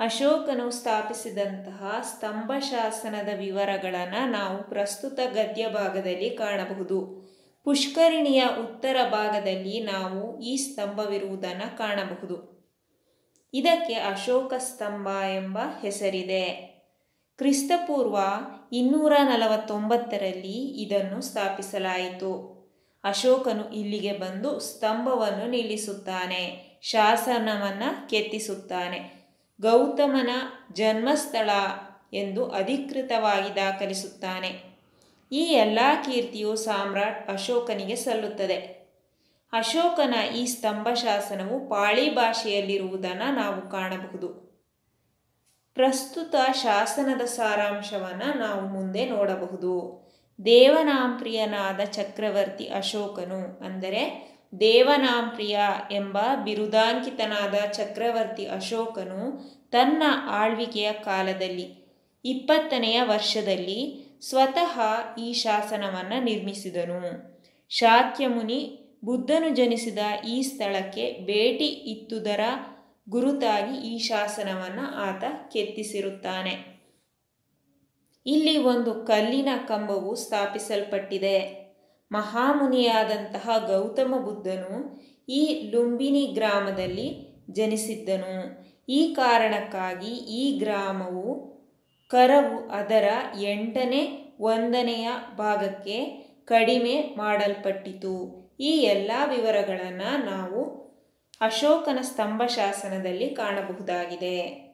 ಅಶೋಕನು ಸ್ಥಾಪಿಸಿದಂತಹ ಸ್ತಂಭ ಶಾಸನದ ವಿವರಗಳನ್ನು ನಾವು ಪ್ರಸ್ತುತ ಗದ್ಯ ಭಾಗದಲ್ಲಿ ಕಾಣಬಹುದು ಪುಷ್ಕರಿಣಿಯ ಉತ್ತರ ಭಾಗದಲ್ಲಿ ನಾವು ಈ ಸ್ತಂಭವಿರುವುದನ್ನು ಕಾಣಬಹುದು ಇದಕ್ಕೆ ಅಶೋಕ ಸ್ತಂಭ ಎಂಬ ಹೆಸರಿದೆ ಕ್ರಿಸ್ತಪೂರ್ವ ಇನ್ನೂರ ನಲವತ್ತೊಂಬತ್ತರಲ್ಲಿ ಇದನ್ನು ಸ್ಥಾಪಿಸಲಾಯಿತು ಅಶೋಕನು ಇಲ್ಲಿಗೆ ಬಂದು ಸ್ತಂಭವನ್ನು ನಿಲ್ಲಿಸುತ್ತಾನೆ ಶಾಸನವನ್ನು ಕೆತ್ತಿಸುತ್ತಾನೆ ಗೌತಮನ ಜನ್ಮಸ್ಥಳ ಎಂದು ಅಧಿಕೃತವಾಗಿ ದಾಖಲಿಸುತ್ತಾನೆ ಈ ಎಲ್ಲ ಕೀರ್ತಿಯು ಸಾಮ್ರಾಟ್ ಅಶೋಕನಿಗೆ ಸಲ್ಲುತ್ತದೆ ಅಶೋಕನ ಈ ಸ್ತಂಭ ಶಾಸನವು ಪಾಳಿ ಭಾಷೆಯಲ್ಲಿರುವುದನ್ನು ನಾವು ಕಾಣಬಹುದು ಪ್ರಸ್ತುತ ಶಾಸನದ ಸಾರಾಂಶವನ್ನು ನಾವು ಮುಂದೆ ನೋಡಬಹುದು ದೇವನಾಂಪ್ರಿಯನಾದ ಚಕ್ರವರ್ತಿ ಅಶೋಕನು ಅಂದರೆ ದೇವನಾಂಪ್ರಿಯ ಎಂಬ ಬಿರುದಾಂಕಿತನಾದ ಚಕ್ರವರ್ತಿ ಅಶೋಕನು ತನ್ನ ಆಳ್ವಿಕೆಯ ಕಾಲದಲ್ಲಿ ಇಪ್ಪತ್ತನೆಯ ವರ್ಷದಲ್ಲಿ ಸ್ವತಃ ಈ ಶಾಸನವನ್ನು ನಿರ್ಮಿಸಿದನು ಶಾಕ್ಯಮುನಿ ಬುದ್ಧನು ಜನಿಸಿದ ಈ ಸ್ಥಳಕ್ಕೆ ಭೇಟಿ ಇತ್ತುದರ ಗುರುತಾಗಿ ಈ ಶಾಸನವನ್ನು ಆತ ಕೆತ್ತಿಸಿರುತ್ತಾನೆ ಇಲ್ಲಿ ಒಂದು ಕಲ್ಲಿನ ಕಂಬವು ಸ್ಥಾಪಿಸಲ್ಪಟ್ಟಿದೆ ಮಹಾಮುನಿಯಾದಂತಹ ಗೌತಮ ಬುದ್ಧನು ಈ ಲುಂಬಿನಿ ಗ್ರಾಮದಲ್ಲಿ ಜನಿಸಿದ್ದನು ಈ ಕಾರಣಕ್ಕಾಗಿ ಈ ಗ್ರಾಮವು ಕರವು ಅದರ ಎಂಟನೇ ಒಂದನೆಯ ಭಾಗಕ್ಕೆ ಕಡಿಮೆ ಮಾಡಲ್ಪಟ್ಟಿತು ಈ ಎಲ್ಲ ವಿವರಗಳನ್ನು ನಾವು ಅಶೋಕನ ಸ್ತಂಭ ಶಾಸನದಲ್ಲಿ ಕಾಣಬಹುದಾಗಿದೆ